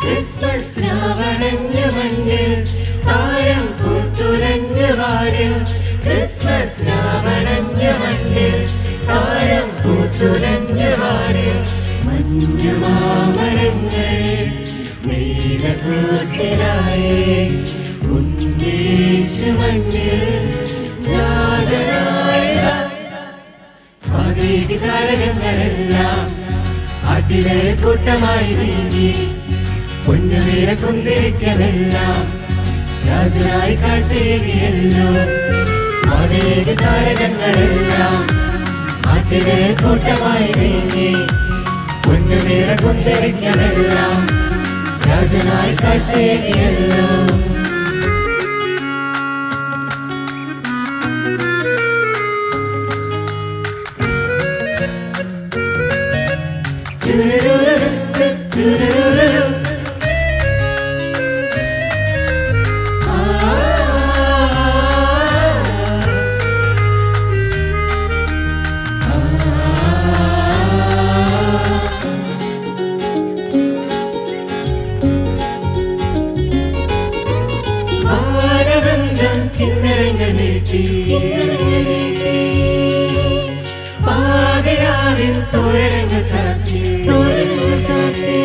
Christmas രാവണഞ്ഞ മണ്ണിൽ താരം പൂത്തുലഞ്ഞ വാരിൽ Christmas രാവണഞ്ഞ മണ്ണിൽ താരം പൂത്തുലഞ്ഞ വാരിൽ മഞ്ഞുമാമരങ്ങൾ നീലക്കൂട്ടിലായി ഉന്നേശു മണ്ണിൽ ജാതനായ ആദ്യ താരകങ്ങളെല്ലാം ആട്ടിലെ കൂട്ടമായി നീങ്ങി പൊന്നുനീര കുന്തിരിക്കമെല്ലാം രാജനായി കാഴ്ചയേകിയല്ലോ ആദ്യ താരകങ്ങളെല്ലാം ആട്ടിലെ കൂട്ടമായി നീങ്ങി പൊന്നുനീര കുന്തിരിക്കമെല്ലാം രാജനായി കാഴ്ചയേകിയല്ലോ ആനവൃന്ദം കിന്നരങ്ങൾ നീട്ടി പാതിരാവിൽ തോരണങ്ങൾ ചാത്തി തോരണങ്ങൾ ചാത്തി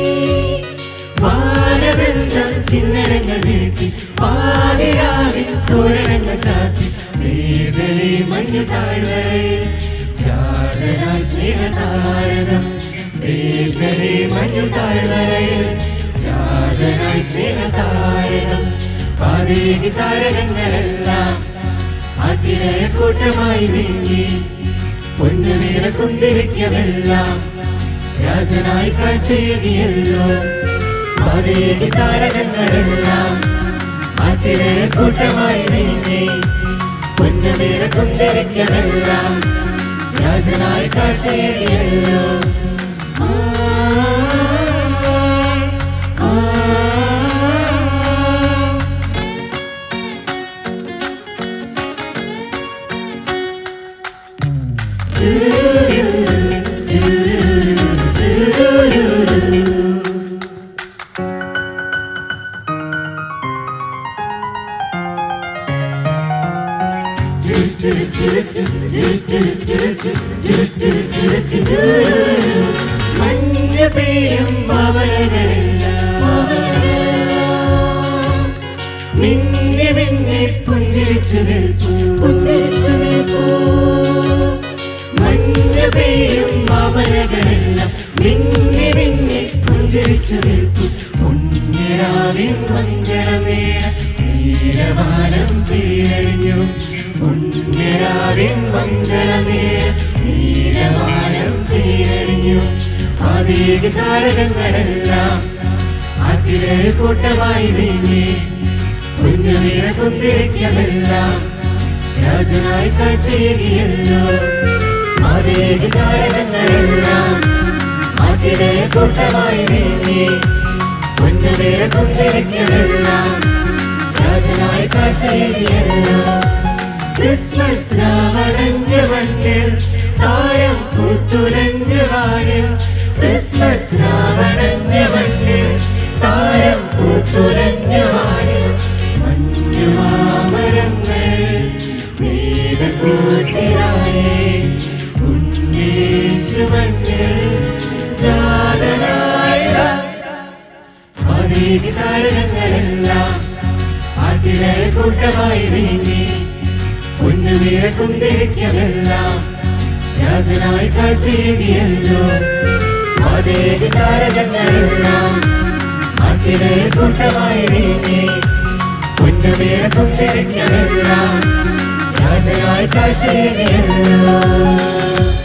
വാനവൃന്ദം കിന്നരങ്ങൾ നീട്ടി പാതിരാവിൽ തോരണങ്ങൾ ചാത്തി വേദനെ മഞ്ഞു താഴ്വരയിൽ ചാതനായി സ്നേഹതാരകം വേദനെ മഞ്ഞു താഴ്വരയിൽ ചാതനായി സ്നേഹതാരകം പാതേകി താരകങ്ങളെല്ലാം ആട്ടിലെ കൂട്ടമായി നീങ്ങി പൊന്നുനീര കുന്തിരിക്കമെല്ലാം രാജനായി കാഴ്ചയേകിയല്ലോ പാതേകി താരകങ്ങളെല്ലാം ആട്ടിലെ കൂട്ടമായി നീങ്ങി പൊന്നുനീര കുന്തിരിക്കമെല്ലാം രാജനായി കാഴ്ചയേകിയല്ലോ ആ ആ, ആ മഞ്ഞ പെയ്യും ഭവനങ്ങളെല്ലാം മിന്നി മിന്നി പുഞ്ചിരിച്ചു നിൽപ്പൂ പുഞ്ചിരിച്ചു നിൽപ്പൂ മഞ്ഞ പെയ്യും ഭവനങ്ങളെല്ലാം മിന്നി മിന്നി പുഞ്ചിരിച്ചു നിൽപ്പൂ പുണ്യരാവിൻ മംഗളമേ നീലവാനം തീരഴിഞ്ഞു പുണ്യരാവിൻ മംഗളമേ നീലവാനം തീരഴിഞ്ഞു ആദ്യ താരകങ്ങളെല്ലാം ആട്ടിലെ കൂട്ടമായി നീങ്ങി കുഞ്ഞുനീര കുന്തിരിക്കമെല്ലാം രാജനായി കാഴ്ചയേകിയല്ലോ ആദ്യ താരകങ്ങളെല്ലാം ആട്ടിലെ കൂട്ടമായി നീങ്ങി കുഞ്ഞുനീര കുന്തിരിക്കമെല്ലാം രാജനായി കാഴ്ചയേകിയല്ലോ ക്രിസ്മസ് രാവണഞ്ഞ മണ്ണിൽ താരം പൂത്തുലഞ്ഞ വാനിൽ ക്രിസ്മസ് രാവണഞ്ഞ മണ്ണിൽ താരം പൂത്തുലഞ്ഞ വാനിൽ മഞ്ഞുമാമരങ്ങൾ മേഘക്കൂട്ടിലായി ഉന്നേശു മണ്ണിൽ ജാതനായ ആദ്യ താരകങ്ങളെല്ലാം ആട്ടിലെ കൂട്ടമായി നീങ്ങി പൊന്നുനീര കുന്തിരിക്കമെല്ലാം രാജനായി കാഴ്ചയേകിയല്ലോ ആദ്യ താരകങ്ങളെല്ലാം ആട്ടിലെ കൂട്ടമായി നീങ്ങി പൊന്നുനീര കുന്തിരിക്കമെല്ലാം രാജനായി കാഴ്ചയേകിയല്ലോ